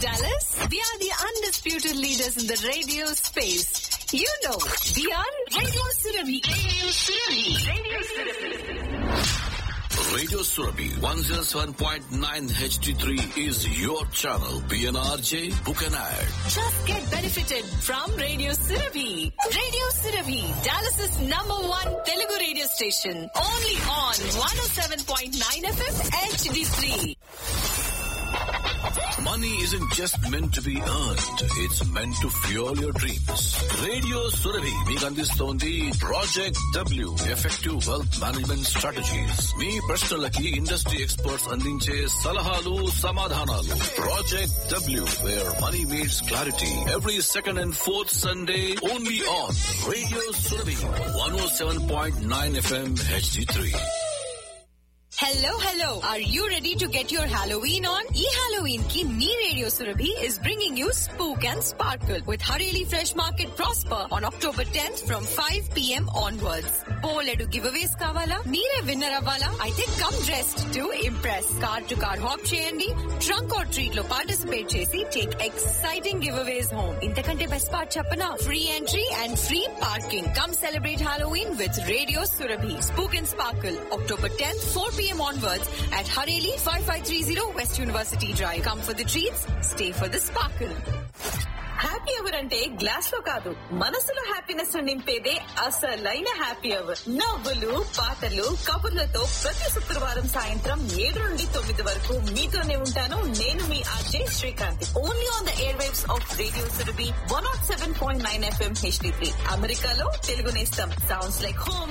Dallas? We are the undisputed leaders in the radio space. You know, we are Radio Surabhi. Radio Surabhi. Radio Radio Surabhi 107.9 HD3 is your channel. PNRJ, book an ad. Just get benefited from Radio Surabhi. Radio Surabhi, Dallas's number one Telugu radio station. Only on 107.9 FM HD3. Money isn't just meant to be earned. It's meant to fuel your dreams. Radio Surabhi మీకు అందిస్తోంది Project W effective wealth management strategies మీ ప్రశ్నలకి industry experts అందించే సలహాలు సమాధానాలు Project W where money meets clarity every second and fourth Sunday only on Radio Surabhi one O seven point nine FM HD three Hello, hello. Are you ready to get your Halloween on? E Halloween ki me Radio Surabhi is bringing you Spook and Sparkle with Hareli Fresh Market Prosper on October 10th from 5 p.m. onwards. Boledu giveaways kavala? Meere winner అవ్వాలా? అయితే come dressed to impress. Car to car hop చేయండి. Trunk or treat లో participate చేసి take exciting giveaways home. ఇంతకంటే best part చెప్పనా? Free entry and free parking. Come celebrate Halloween with Radio Surabhi. Spook and Sparkle. October 10th, 4 p.m. onwards at Hareli 5530 West University Drive. Come for the treats, stay for the sparkle. Happy hour అంటే glass లో కాదు మనసులో happiness నింపేదే అసలైన happy hour నవ్వులు పాటలు కబుర్లతో ప్రతి శుక్రవారం సాయంత్రం ఏడు నుండి తొమ్మిది వరకు మీతోనే ఉంటాను నేను మీ RJ Srikanth only on the air waves of Radio Surabhi one nought seven point nine FM HD three అమెరికాలో తెలుగు నేస్తం sounds like home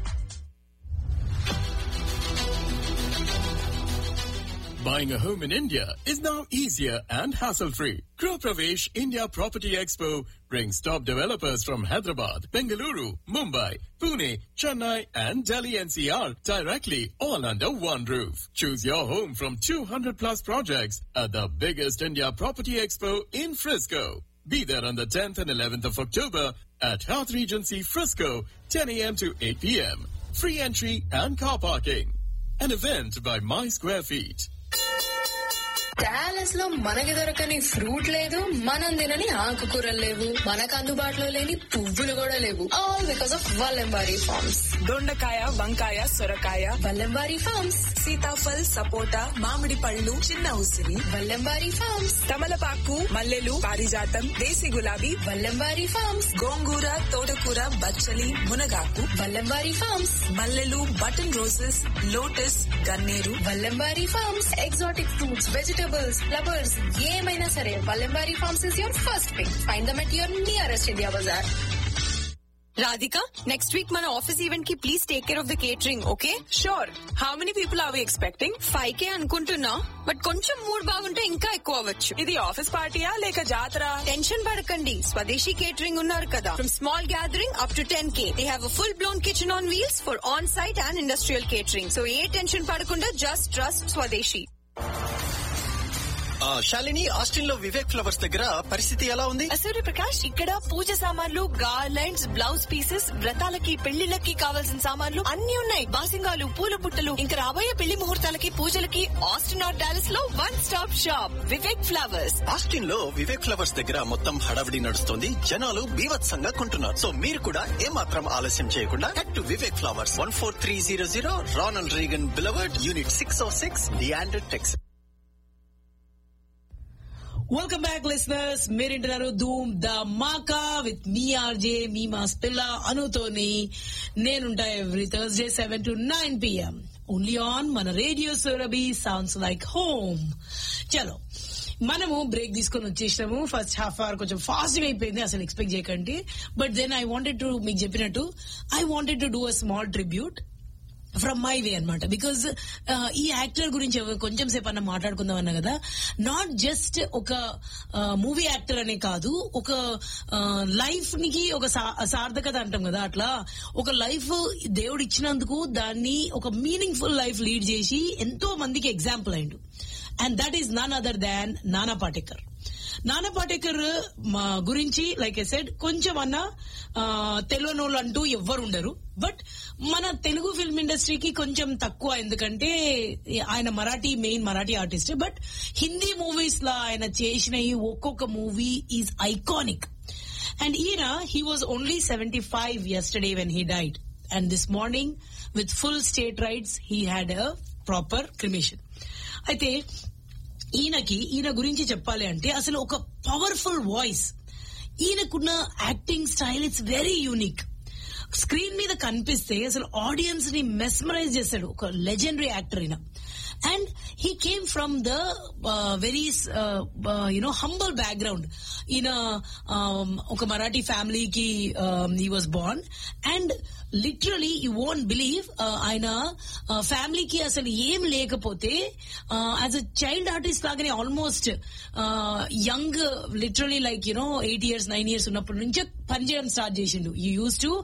Buying a home in India is now easier and hassle-free. Group Pravesh India Property Expo brings top developers from Hyderabad, Bengaluru, Mumbai, Pune, Chennai and Delhi NCR directly all under one roof. Choose your home from 200 plus projects at the biggest India Property Expo in Frisco. Be there on the 10th and 11th of October at Health Regency Frisco, 10 a.m. to 8 p.m. Free entry and car parking. An event by My Square Feet. Dallas లో మనకి దొరకని fruit లేదు మనం తినని ఆకుకూరలు లేవు మనకు అందుబాటులో లేని పువ్వులు కూడా లేవు all because of Vallembari Farms దొండకాయ వంకాయ సొరకాయ వల్లెంబారీ ఫార్మ్స్ సీతాఫల్ సపోటా మామిడి పళ్ళు చిన్న ఉసిరి వల్లెంబారీ ఫార్మ్స్ తమలపాకు మల్లెలు పారిజాతం దేశీ గులాబీ వల్లెంబారీ ఫార్మ్స్ గోంగూర తోటకూర బచ్చలి మునగాకు వల్లెంబారీ ఫార్మ్స్ మల్లెలు బటన్ రోజెస్ లోటస్ గన్నేరు Vallembari Farms exotic fruits vegetables flowers ఏమైనా సరే Vallembari Farms is your first pick find them at your nearest India Bazaar Radhika next week మన ఆఫీస్ ఈవెంట్ కి please take care of the catering okay sure how many people are we expecting five K అనుకుంటున్నా but కొంచెం mood బాగుంటే ఇంకా ఎక్కువ అవ్వచ్చు ఇది office పార్టీయా లేక జాతర టెన్షన్ పడకండి స్వదేశీ కేటరింగ్ ఉన్నారు కదా from small gathering up to ten K they have full blown kitchen on wheels for on site and industrial catering so ఏ టెన్షన్ పడకుండా జస్ట్ ట్రస్ట్ స్వదేశీ ఆ, శాలిని ఆస్టిన్ లో వివేక్ ఫ్లవర్స్ దగ్గర పరిస్థితి ఎలా ఉంది సూర్య ప్రకాష్ ఇక్కడ పూజ సామాన్లు గార్లెండ్స్ బ్లౌజ్ పీసెస్ వ్రతాలకి పెళ్లిళ్ళకి కావాల్సిన సామాన్లు అన్ని ఉన్నాయి బాసింగాలు పూల బుట్టలు ఇంకా రాబోయే పెళ్లి ముహూర్తాలకి పూజలకి ఆస్టిన్ ఆర్ డాలస్ లో one stop shop Vivek Flowers Austin లో వివేక్ ఫ్లవర్స్ దగ్గర మొత్తం హడావిడి నడుస్తుంది జనాలు బీభత్సంగా కొంటున్నారు సో మీరు కూడా ఏమాత్రం ఆలస్యం చేయకుండా cut to Vivek Flowers one four three zero zero Ronald Reagan boulevard unit six O six Leander Tex welcome back listeners మీరు వింటున్నారు ధూమ్ ద మాకా విత్ మీ ఆర్జే మీ మాస్ పిల్ల అనుతోని నేనుంటా every Thursday seven to nine PM only on మన radio Surabhi sounds like home చలో మనము బ్రేక్ తీసుకొని వచ్చేసినాము ఫస్ట్ హాఫ్ అవర్ కొంచెం ఫాస్ట్ గా అయిపోయింది అసలు ఎక్స్పెక్ట్ చేయకండి but then I wanted to మీకు చెప్పినట్టు I wanted to do a small tribute from my way అనమాట బికాజ్ ఈ యాక్టర్ గురించి ఎవ- కొంచెం సేపు అన్న మాట్లాడుకుందాం అన్నా కదా నాట్ జస్ట్ ఒక మూవీ యాక్టర్ అనే కాదు ఒక లైఫ్ నికి ఒక సా- సార్థకత అంటాం కదా అట్లా ఒక లైఫ్ దేవుడు ఇచ్చినందుకు దాన్ని ఒక మీనింగ్ఫుల్ లైఫ్ లీడ్ చేసి ఎంతో మందికి ఎగ్జాంపుల్ అయిండు and that is none other than Nana Patekar నానా పాటేకర్ మా గురించి లైక్ ఎ సెడ్ కొంచెం అన్న తెలియని వాళ్ళు అంటూ ఎవ్వరు ఉండరు బట్ మన తెలుగు ఫిల్మ్ ఇండస్ట్రీకి కొంచెం తక్కువ ఎందుకంటే ఆయన Marathi main Marathi artist but Hindi movies లా ఆయన చేసిన ఈ ఒక్కొక్క మూవీ ఈజ్ ఐకానిక్ అండ్ ఈయన he was only seventy five yesterday when he died and this morning with full state rites he had a proper cremation అయితే ఈయనకి ఈయన గురించి చెప్పాలి అంటే అసలు ఒక పవర్ఫుల్ వాయిస్ ఈయనకున్న acting style it's very unique screen మీద కనిపిస్తే అసలు ఆడియన్స్ ని మెస్మరైజ్ చేస్తాడు ఒక లెజెండరీ యాక్టర్ ఈయన and he came from the very you know humble background ఈయన um, ఒక మరాఠీ ఫ్యామిలీకి he was born and literally you won't believe ఆయన ఫ్యామిలీకి అసలు ఏం లేకపోతే యాజ్ అ చైల్డ్ ఆర్టిస్ట్ లాగానే almost young literally like you know eight years nine years ఉన్నప్పటి నుంచే పనిచేయడం స్టార్ట్ చేసిండు you use to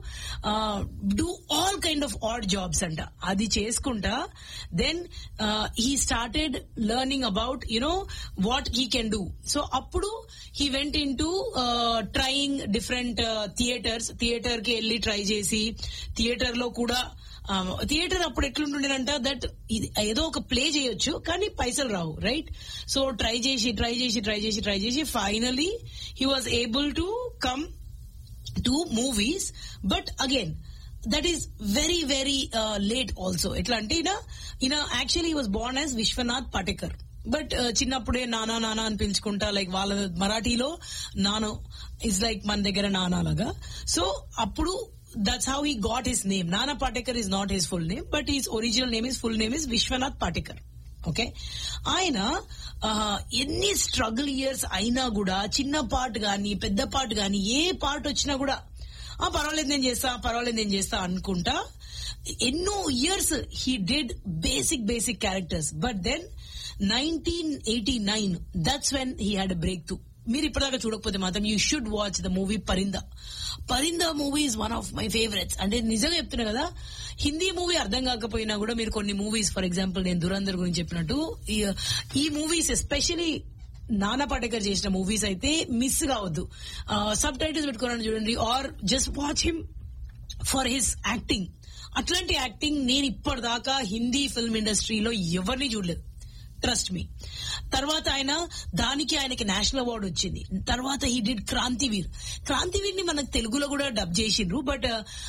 do all kind of odd jobs అంట అది చేసుకుంటా then he started learning about you know what he can do so అప్పుడు he went in to trying different theatres theatre కి వెళ్ళి ట్రై చేసి థియేటర్ లో కూడా థియేటర్ అప్పుడు ఎట్లుంటుండేనంట దట్ ఇది ఏదో ఒక ప్లే చేయొచ్చు కానీ పైసలు రావు రైట్ సో ట్రై చేసి ట్రై చేసి ట్రై చేసి ట్రై చేసి finally he was able to come to movies but again that is very very late also ఎట్లా అంటే ఈయన ఈయన actually was born as Vishwanath Patekar but చిన్నప్పుడే నానా నానా అని పిలుచుకుంటా లైక్ వాళ్ళ మరాఠీలో నానో ఇస్ లైక్ మన దగ్గర నానా లాగా సో అప్పుడు that's how he got his name Nana Patekar is not his full name but his original name is full name is Vishwanath Patekar okay ఆయన ఆ, ఎన్ని స్ట్రగుల్ ఇయర్స్ అయినా కూడా చిన్న పార్ట్ గాని పెద్ద పార్ట్ గాని ఏ పార్ట్ వచ్చినా కూడా ఆ పర్వాలేదు నేను చేస్తా పర్వాలేదు నేను చేస్తా అనుకుంటా ఎన్నో years he did basic basic characters but then nineteen eighty nine that's when he had breakthrough మీరు ఇప్పటిదాకా చూడకపోతే మాత్రం you should watch the movie Parinda Parinda movie is one of my favourites అంటే నిజంగా చెప్తున్నా కదా హిందీ మూవీ అర్థం కాకపోయినా కూడా మీరు కొన్ని మూవీస్ ఫర్ ఎగ్జాంపుల్ నేను దురందర్ గురించి చెప్పినట్టు ఈ- ఈ మూవీస్ ఎస్పెషలీ నానా పాటేకర్ చేసిన మూవీస్ అయితే మిస్ కావద్దు సబ్ టైటిల్స్ పెట్టుకోవాలని చూడండి or just watch him for his acting అట్లాంటి యాక్టింగ్ నేను ఇప్పటిదాకా హిందీ ఫిల్మ్ ఇండస్ట్రీలో ఎవరిని చూడలేదు ట్రస్ట్ మీ తర్వాత ఆయన దానికి ఆయనకి నేషనల్ అవార్డు వచ్చింది తర్వాత హీ డిడ్ క్రాంతివీర్ క్రాంతివీర్ ని మనకు తెలుగులో కూడా డబ్ చేసిండ్రు but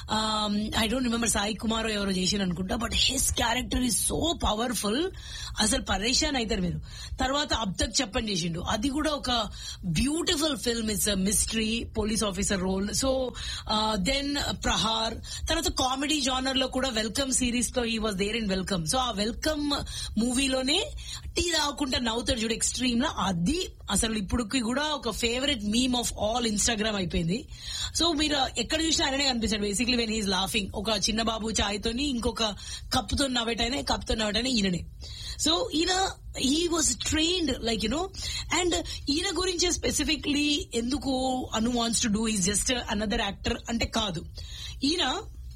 I don't remember Sai Kumar ఎవరో చేసిండ్రు అనుకుంటా but his character is so powerful అసలు పరేషాన్ అవుతారు మీరు తర్వాత అబ్ తక్ చెప్పని చేసిండు అది కూడా ఒక beautiful film it's mystery police officer role so then Prahaar తర్వాత కామెడీ జానర్ లో కూడా వెల్కమ్ సిరీస్ లో he was there in welcome so ఆ వెల్కమ్ మూవీలోనే టీ తాగకుండా నవ్వుతాడు చూడు ఎక్స్ట్రీమ్ లా అది అసలు ఇప్పుడుకి కూడా ఒక favourite meme of all Instagram అయిపోయింది సో మీరు ఎక్కడ చూసినా ఆయననే కనిపిస్తాడు బేసిక్లీ వెన్ హీస్ లాఫింగ్ ఒక చిన్న బాబు చాయ్ తోని ఇంకొక కప్పుతో నవ్వటైనా కప్పుతో నవ్వటైనా ఈయననే సో ఈయన he was trained like you know and ఈయన గురించి స్పెసిఫిక్లీ ఎందుకు అను wants to do is just another actor అంటే కాదు ఈయన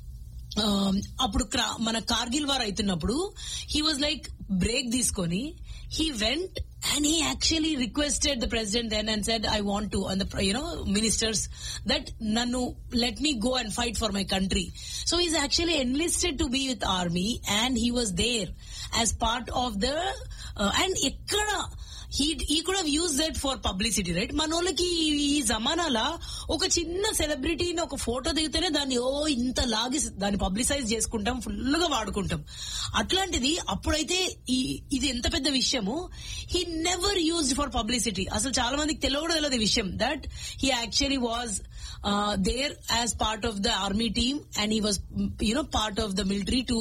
um, అప్పుడు క్రా- మన కార్గిల్ వార్ అవుతున్నప్పుడు హీ వాజ్ లైక్ బ్రేక్ తీసుకొని he went and he actually requested the president then and said I want to and you know ministers that నన్ను let me go and fight for my country so is actually enlisted to be with army and he was there as part of the and ఎక్కడ he ఈ కూడా use that for publicity right మన వాళ్ళకి ఈ- ఈ జమానాలా ఒక చిన్న సెలబ్రిటీని ఒక ఫోటో దిగితేనే దాన్ని ఓ ఇంత లాగి దాన్ని పబ్లిసైజ్ చేసుకుంటాం ఫుల్ గా వాడుకుంటాం అట్లాంటిది అప్పుడైతే ఈ ఇది ఎంత పెద్ద విషయము he never used for publicity అసలు చాలా మందికి తెలియడం తెలియదు ఈ విషయం that he actually was there as part of the army team and he was you know part of the military to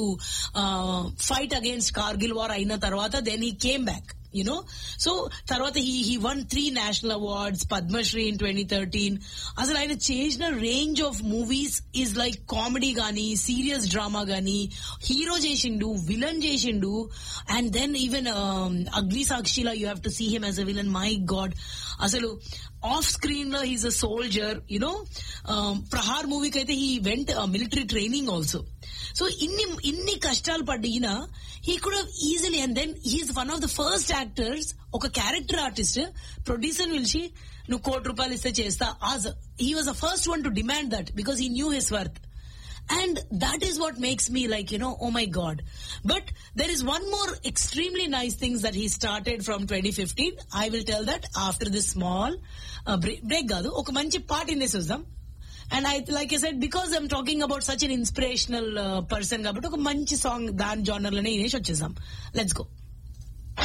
fight against Kargil war అయిన తర్వాత then he came back you know so తర్వాత he he won three national awards Padmashri in twenty thirteen అసలు ఆయన చేసిన range of movies is like comedy గానీ serious drama గానీ hero చేసిండు villain చేసిండు అండ్ దెన్ ఈవెన్ అగ్ని సాక్షిలా you have to see him as a villain my god అసలు off screen లో he's a soldier you know Prahaar మూవీకి అయితే he went military training also so ఇన్ని ఇన్ని కష్టాలు పడిన he could easily and then he's one of the first actors ఒక character artist producer పిలిచి నువ్వు కోటి రూపాయలు ఇస్తే చేస్తా as he was the first one to demand that because he knew his worth And that is what makes me like, you know, oh my God. But there is one more extremely nice things that he started from 2015. I will tell that after this small uh, break. break కాదు ఒక మంచి పాట ఇన్నే చూద్దాం and I like I said because I'm talking about such an inspirational person కాబట్టి ఒక మంచి song దాని జానర్ లోనే వినేసి వచ్చేసాం లెట్స్ గో